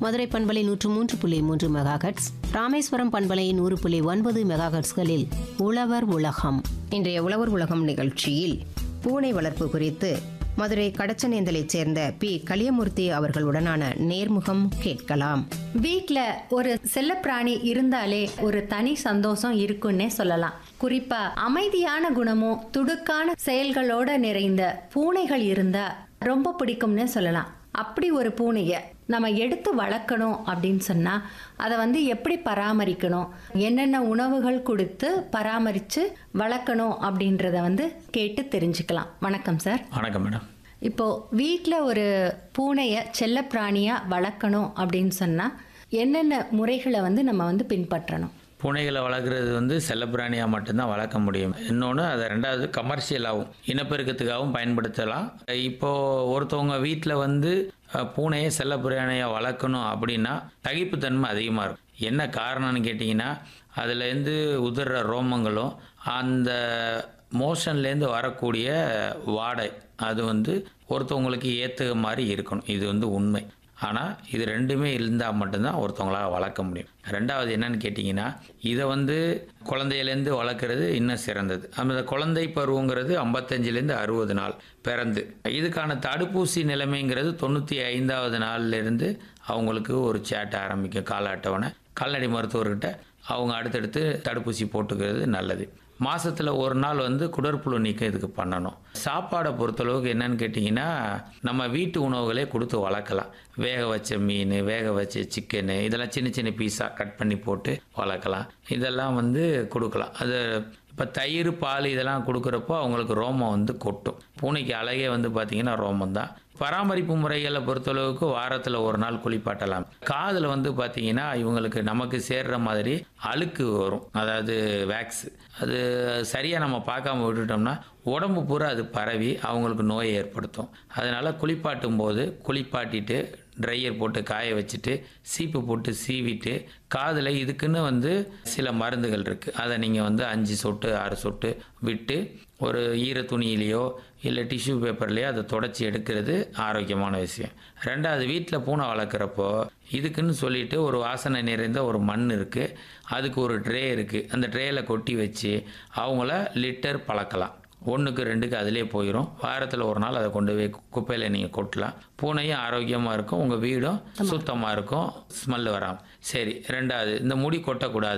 மதுரை பண்பலை நூற்று மூன்று புள்ளி மூன்று மெகாஹெட்ஸ் ராமேஸ்வரம் பண்பலை நூறு புள்ளி ஒன்பது மெகாஹெட்ஸ்களில் உழவர் உலகம் இன்றைய உழவர் உலகம் நிகழ்ச்சியில் பூனை வளர்ப்பு குறித்து மதுரை கடச்சனேந்தலைச் சேர்ந்த பி கலியமூர்த்தி அவர்களுடனான நேர்முகம் கேட்கலாம் வீட்ல ஒரு செல்லப்பிராணி இருந்தாலே ஒரு தனி சந்தோஷம் இருக்குன்னே சொல்லலாம் குறிப்பா அமைதியான குணமும் துடுக்கான செயல்களோட நிறைந்த பூனைகள் இருந்தா ரொம்ப பிடிக்கும்னே சொல்லலாம் அப்படி ஒரு பூனையை நம்ம எடுத்து வளர்க்கணும் அப்படின்னு சொன்னா அதை வந்து எப்படி பராமரிக்கணும் என்னென்ன உணவுகள் கொடுத்து பராமரித்து வளர்க்கணும் அப்படின்றத வந்து கேட்டு தெரிஞ்சுக்கலாம் வணக்கம் சார் வணக்கம் மேடம் இப்போ வீட்டில் ஒரு பூனையை செல்லப்பிராணியாக வளர்க்கணும் அப்படின்னு சொன்னால் என்னென்ன முறைகளை வந்து நம்ம வந்து பின்பற்றணும் பூனைகளை வளர்க்குறது வந்து செல்லப்பிராணியாக மட்டும்தான் வளர்க்க முடியும் இன்னொன்று அதை ரெண்டாவது கமர்ஷியலாகவும் இனப்பெருக்கத்துக்காகவும் பயன்படுத்தலாம் இப்போது ஒருத்தவங்க வீட்டில் வந்து அஹ், பூனையை செல்லப்பிராணியாக வளர்க்கணும் அப்படின்னா சகிப்புத்தன்மை அதிகமாக இருக்கும் என்ன காரணம்னு கேட்டிங்கன்னா அதுலேருந்து உதிர்ற ரோமங்களும் அந்த மோஷன்லேருந்து வரக்கூடிய வாடை அது வந்து ஒருத்தவங்களுக்கு ஏற்றுக மாதிரி இருக்கணும் இது வந்து உண்மை ஆனால் இது ரெண்டுமே இருந்தால் மட்டும்தான் ஒருத்தவங்களால வளர்க்க முடியும் ரெண்டாவது என்னன்னு கேட்டிங்கன்னா இதை வந்து குழந்தையிலேருந்து வளர்க்குறது இன்னும் சிறந்தது அந்த குழந்தை பருவங்கிறது ஐம்பத்தஞ்சிலேருந்து அறுபது நாள் பிறந்து இதுக்கான தடுப்பூசி நிலைமைங்கிறது தொண்ணூற்றி ஐந்தாவது நாள்லேருந்து அவங்களுக்கு ஒரு சேட்டை ஆரம்பிக்கும் கால அட்டவணை கால்நடை மருத்துவர்கிட்ட அவங்க அடுத்தடுத்து தடுப்பூசி போட்டுக்கிறது நல்லது மாசத்துல ஒரு நாள் வந்து குடற்புழு நீக்கம் இதுக்கு பண்ணணும் சாப்பாடை பொறுத்தளவுக்கு என்னன்னு கேட்டிங்கன்னா நம்ம வீட்டு உணவுகளே கொடுத்து வளர்க்கலாம் வேக வச்ச மீன் வேக வச்ச சிக்கனு இதெல்லாம் சின்ன சின்ன பீஸாக கட் பண்ணி போட்டு வளர்க்கலாம் இதெல்லாம் வந்து கொடுக்கலாம் அது இப்போ தயிர் பால் இதெல்லாம் கொடுக்குறப்போ அவங்களுக்கு ரோமம் வந்து கொட்டும் பூனைக்கு அழகே வந்து பார்த்திங்கன்னா ரோமம் தான் பராமரிப்பு முறைகளை பொறுத்தளவுக்கு வாரத்தில் ஒரு நாள் குளிப்பாட்டலாம் காதில் வந்து பார்த்தீங்கன்னா இவங்களுக்கு நமக்கு சேர்ற மாதிரி அழுக்கு வரும் அதாவது வேக்ஸ் அது சரியாக நம்ம பார்க்காம விட்டுட்டோம்னா உடம்பு பூரா அது பரவி அவங்களுக்கு நோயை ஏற்படுத்தும் அதனால் குளிப்பாட்டும் போது குளிப்பாட்டிட்டு ட்ரையர் போட்டு காய வச்சுட்டு சீப்பு போட்டு சீவிட்டு காதில் இதுக்குன்னு வந்து சில மருந்துகள் இருக்குது அதை நீங்கள் வந்து அஞ்சு சொட்டு ஆறு சொட்டு விட்டு ஒரு ஈர துணியிலையோ இல்லை டிஷ்யூ பேப்பர்லேயோ அதை தொடச்சி எடுக்கிறது ஆரோக்கியமான விஷயம் ரெண்டாவது வீட்டில் பூனை வளர்க்குறப்போ இதுக்குன்னு சொல்லிட்டு ஒரு வாசனை நிறைந்த ஒரு மண் இருக்குது அதுக்கு ஒரு ட்ரே இருக்குது அந்த ட்ரேயில் கொட்டி வச்சு அவங்கள லிட்டர் பழக்கலாம் ஒன்றுக்கு ரெண்டுக்கு அதிலே போயிடும் வாரத்தில் ஒரு நாள் அதை கொண்டு போய் குப்பையில் நீங்கள் கொட்டலாம் பூனையும் ஆரோக்கியமாக இருக்கும் உங்கள் வீடும் சுத்தமாக இருக்கும் ஸ்மெல் வராமல் சரி ரெண்டாவது இந்த முடி கொட்டக்கூடாது